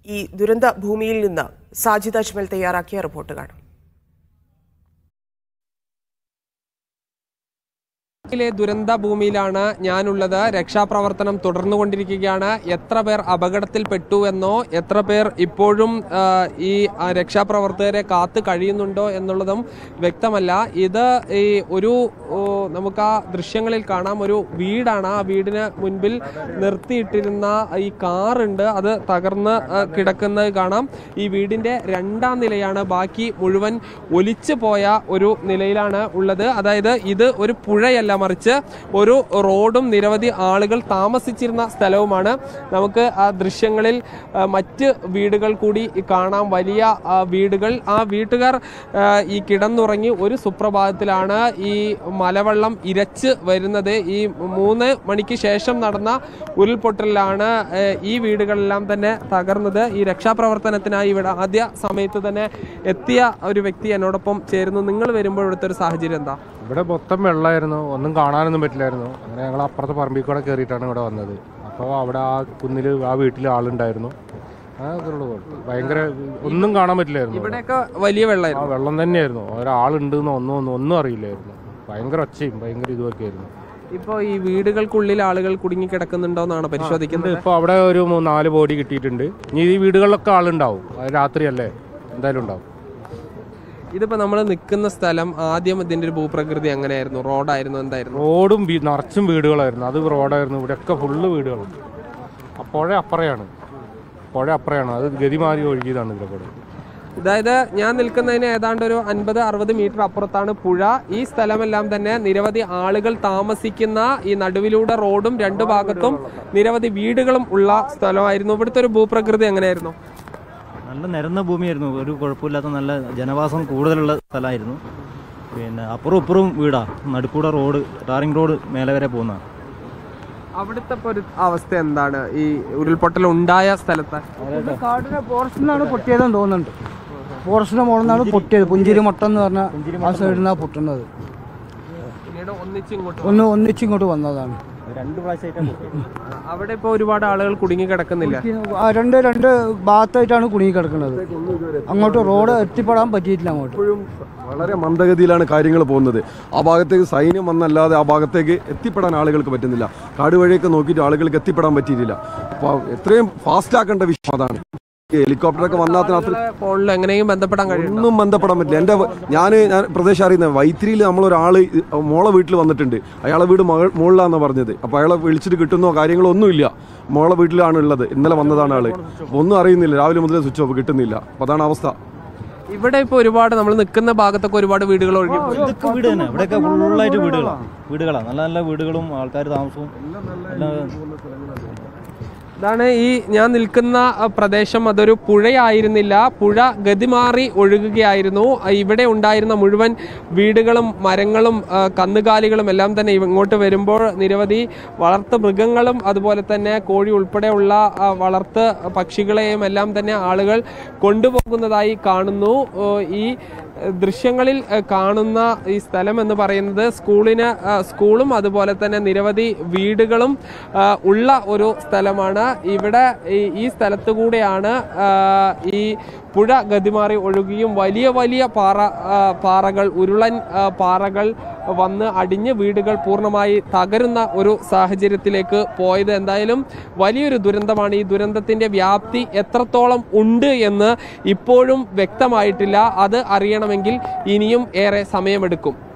ഈ ദുരന്ത ഭൂമിയിൽ നിന്ന് സാജിദ് അജ്മൽ തയ്യാറാക്കിയ റിപ്പോർട്ട് കാണാം ിലെ ദുരന്ത ഭൂമിയിലാണ് ഞാനുള്ളത് രക്ഷാപ്രവർത്തനം തുടർന്നുകൊണ്ടിരിക്കുകയാണ് എത്ര പേർ അപകടത്തിൽപ്പെട്ടു എന്നോ എത്ര പേർ ഇപ്പോഴും ആ, ഈ ആ, രക്ഷാപ്രവർത്തകരെ കാത്തു കഴിയുന്നുണ്ടോ എന്നുള്ളതും വ്യക്തമല്ല ഇത് ഈ ഒരു ഓ, നമുക്ക് ആ ദൃശ്യങ്ങളിൽ കാണാം ഒരു വീടാണ് ആ വീടിന് മുൻപിൽ നിർത്തിയിട്ടിരുന്ന ഈ കാറുണ്ട് അത് തകർന്ന് ആ, കിടക്കുന്നത് കാണാം ഈ വീടിന്റെ രണ്ടാം നിലയാണ് ബാക്കി മുഴുവൻ ഒലിച്ചു പോയ ഒരു നിലയിലാണ് ഉള്ളത് അതായത് ഇത് ഒരു പുഴയല്ല മറിച്ച് ഒരു റോഡും നിരവധി ആളുകൾ താമസിച്ചിരുന്ന സ്ഥലവുമാണ് നമുക്ക് ആ ദൃശ്യങ്ങളിൽ ആ, മറ്റ് വീടുകൾ കൂടി കാണാം വലിയ ആ, വീടുകൾ ആ വീട്ടുകാർ ആ, ഈ കിടന്നുറങ്ങി ഒരു സുപ്രഭാതത്തിലാണ് ഈ മലവെള്ളം ഇരച്ച് വരുന്നത് ഈ മൂന്ന് മണിക്ക് ശേഷം നടന്ന ഉരുൾപൊട്ടലിലാണ് ആ, ഈ വീടുകളെല്ലാം തന്നെ തകർന്നത് ഈ രക്ഷാപ്രവർത്തനത്തിനായി ഇവിടെ ആദ്യ സമയത്ത് തന്നെ എത്തിയ ഒരു വ്യക്തി എന്നോടൊപ്പം ചേരുന്നു നിങ്ങൾ വരുമ്പോൾ ഇവിടുത്തെ ഒരു സാഹചര്യം എന്താ ഇവിടെ മൊത്തം വെള്ളമായിരുന്നു ഒന്നും കാണാനൊന്നും പറ്റില്ലായിരുന്നു അങ്ങനെ ഞങ്ങൾ അപ്പുറത്തെ പറമ്പിൽ കൂടെ കയറിയിട്ടാണ് ഇവിടെ വന്നത് അപ്പോൾ അവിടെ ആ കുന്നിൽ ആ വീട്ടിൽ ആളുണ്ടായിരുന്നു അതൊക്കെ ഉള്ളൂ കുഴപ്പം. ഭയങ്കര ഒന്നും കാണാൻ പറ്റില്ലായിരുന്നു ഇവിടെ. ഇവിടെയൊക്കെ വലിയ ആ വെള്ളമായിരുന്നു വെള്ളം തന്നെയായിരുന്നു ഒരാളുണ്ടെന്നോ ഒന്നും ഒന്നും ഒന്നും അറിയില്ലായിരുന്നു ഭയങ്കര ഒച്ചയും ഭയങ്കര ഇതുമൊക്കെ ആയിരുന്നു ഇപ്പൊ ഈ വീടുകൾക്കുള്ളിൽ ആളുകൾ കുടുങ്ങി കിടക്കുന്നുണ്ടോ എന്നാണ് പരിശോധിക്കുന്നത് ഇപ്പോൾ അവിടെ ഒരു മൂന്ന് നാല് ബോഡി കിട്ടിയിട്ടുണ്ട് ഇനി ഈ വീടുകളിലൊക്കെ ആളുണ്ടാവും അത് രാത്രിയല്ലേ എന്തായാലും ഉണ്ടാവും ഇതിപ്പോ നമ്മൾ നിൽക്കുന്ന സ്ഥലം ആദ്യം ഇതിന്റെ ഒരു ഭൂപ്രകൃതി എങ്ങനെയായിരുന്നു റോഡായിരുന്നു എന്തായിരുന്നു റോഡും വീ- നിറച്ചും വീടുകളായിരുന്നു അത് റോഡായിരുന്നു ഇവിടെയൊക്കെ ഫുള്ള് വീടുകളുണ്ട് ആ പുഴ അപ്പുറയാണ് പുഴ അപ്പുറയാണ് അത് ഗതിമാരി ഒഴുകിയതാണ് ഇതിലെ കൂടെ അതായത് ഞാൻ നിൽക്കുന്നതിന് ഏതാണ്ട് ഒരു അൻപത് അറുപത് മീറ്റർ അപ്പുറത്താണ് പുഴ ഈ സ്ഥലമെല്ലാം തന്നെ നിരവധി ആളുകൾ താമസിക്കുന്ന ഈ നടുവിലൂടെ റോഡും രണ്ടു ഭാഗത്തും നിരവധി വീടുകളും ഉള്ള സ്ഥലമായിരുന്നു ഇവിടുത്തെ ഒരു ഭൂപ്രകൃതി എങ്ങനെയായിരുന്നു നല്ല നിരന്ന ഭൂമിയായിരുന്നു ഒരു കുഴപ്പമില്ലാത്ത നല്ല ജനവാസം കൂടുതലുള്ള സ്ഥലമായിരുന്നു പിന്നെ അപ്പുറം ഇപ്പുറവും വീടാ നടുക്കൂടെ റോഡ് ടാറിംഗ് റോഡ് മേലെ വരെ പോകുന്ന അവിടുത്തെ ഇപ്പൊ ഒരു അവസ്ഥ എന്താണ് ഈ ഉരുൾപൊട്ടൽ ഉണ്ടായ സ്ഥലത്ത് കാടിന് ഫോറസ്റ്റിൽ നിന്നാണ് പൊട്ടിയതെന്ന് തോന്നുന്നുണ്ട് ഫോറസ്റ്റിന്റെ മുകളിൽ നിന്നാണ് പൊട്ടിയത് പുഞ്ചിരി മട്ടം എന്ന് പറഞ്ഞ ആ സൈഡിൽ നിന്നാണ് പൊട്ടുന്നത് പിന്നീട് ഒന്നിച്ചിങ്ങോട്ട് ഒന്ന് ഒന്നിച്ചിങ്ങോട്ട് വന്നതാണ് രണ്ട് പ്രാവശ്യമായിട്ടാണ് അവിടെ ഇപ്പൊ ഒരുപാട് ആളുകൾ കുടുങ്ങി കിടക്കുന്നില്ല ആ രണ്ട് രണ്ട് ഭാഗത്തായിട്ടാണ് കുടുങ്ങി കിടക്കുന്നത് അങ്ങോട്ട് റോഡ് എത്തിപ്പെടാൻ പറ്റിയിട്ടില്ല അങ്ങോട്ട് ഇപ്പോഴും വളരെ മന്ദഗതിയിലാണ് കാര്യങ്ങൾ പോകുന്നത് ആ ഭാഗത്തേക്ക് സൈന്യം വന്നല്ലാതെ ആ ഭാഗത്തേക്ക് എത്തിപ്പെടാൻ ആളുകൾക്ക് പറ്റുന്നില്ല കാട് വഴിയൊക്കെ നോക്കിയിട്ട് ആളുകൾക്ക് എത്തിപ്പെടാൻ പറ്റിയിട്ടില്ല അപ്പോൾ എത്രയും ഫാസ്റ്റ് ആക്കേണ്ട വിഷയം അതാണ് ഹെലികോപ്റ്ററൊക്കെ വന്നാൽ അത്ര ഫോണിൽ എങ്ങനെയും ബന്ധപ്പെടാൻ കഴിയും ഒന്നും ബന്ധപ്പെടാൻ പറ്റില്ല എൻ്റെ ഞാൻ ഞാൻ പ്രദേശം അറിയുന്നത് വൈത്തിരിയിൽ നമ്മളൊരാൾ മോളെ വീട്ടിൽ വന്നിട്ടുണ്ട് അയാളെ വീട് മകൾ മുകളിലാണെന്ന് പറഞ്ഞത് അപ്പോൾ അയാളെ വിളിച്ചിട്ട് കിട്ടുന്നോ കാര്യങ്ങളോ ഒന്നുമില്ല മോളെ വീട്ടിലാണ് ഉള്ളത് ഇന്നലെ വന്നതാണ് ആള് അപ്പോൾ ഒന്നും അറിയുന്നില്ല രാവിലെ മുതൽ സ്വിച്ച് ഓഫ് കിട്ടുന്നില്ല അപ്പോൾ അതാണ് അവസ്ഥ ഇവിടെ ഇപ്പൊ ഒരുപാട് നമ്മൾ നിൽക്കുന്ന ഭാഗത്തൊക്കെ ഒരുപാട് വീടുകൾ ഒഴുകി പോയി. ഇതൊക്കെ വീട് തന്നെ ഇവിടെയൊക്കെ ഫുള്ളായിട്ട് വീടുകളാണ് വീടുകളാണ് നല്ല നല്ല വീടുകളും ആൾക്കാർ താമസവും എല്ലാം ഇതാണ് ഈ ഞാൻ നിൽക്കുന്ന ആ, പ്രദേശം അതൊരു പുഴയായിരുന്നില്ല പുഴ ഗതിമാറി ഒഴുകുകയായിരുന്നു ആ, ഇവിടെ ഉണ്ടായിരുന്ന മുഴുവൻ വീടുകളും മരങ്ങളും ആ, കന്നുകാലികളും എല്ലാം തന്നെ ഇങ്ങോട്ട് വരുമ്പോൾ നിരവധി വളർത്ത് മൃഗങ്ങളും അതുപോലെ തന്നെ കോഴി ഉൾപ്പെടെയുള്ള ആ, വളർത്ത് പക്ഷികളെയും എല്ലാം തന്നെ ആളുകൾ കൊണ്ടുപോകുന്നതായി കാണുന്നു ഓ, ഈ ദൃശ്യങ്ങളിൽ ഏഹ്, കാണുന്ന ഈ സ്ഥലം എന്ന് പറയുന്നത് സ്കൂളിന് ആ, സ്കൂളും അതുപോലെ തന്നെ നിരവധി വീടുകളും ആ, ഉള്ള ഒരു സ്ഥലമാണ് ഇവിടെ ഈ- ഈ സ്ഥലത്തു കൂടെയാണ് ആ, ഈ പുഴ ഗതിമാറി ഒഴുകിയും വലിയ വലിയ പാറ ആ, പാറകൾ ഉരുളൻ ആ, പാറകൾ വന്ന് അടിഞ്ഞ് വീടുകൾ പൂർണ്ണമായി തകരുന്ന ഒരു സാഹചര്യത്തിലേക്ക് പോയത് എന്തായാലും വലിയൊരു ദുരന്തമാണ് ഈ ദുരന്തത്തിന്റെ വ്യാപ്തി എത്രത്തോളം ഉണ്ട് എന്ന് ഇപ്പോഴും വ്യക്തമായിട്ടില്ല അത് അറിയണമെങ്കിൽ ഇനിയും ഏറെ സമയമെടുക്കും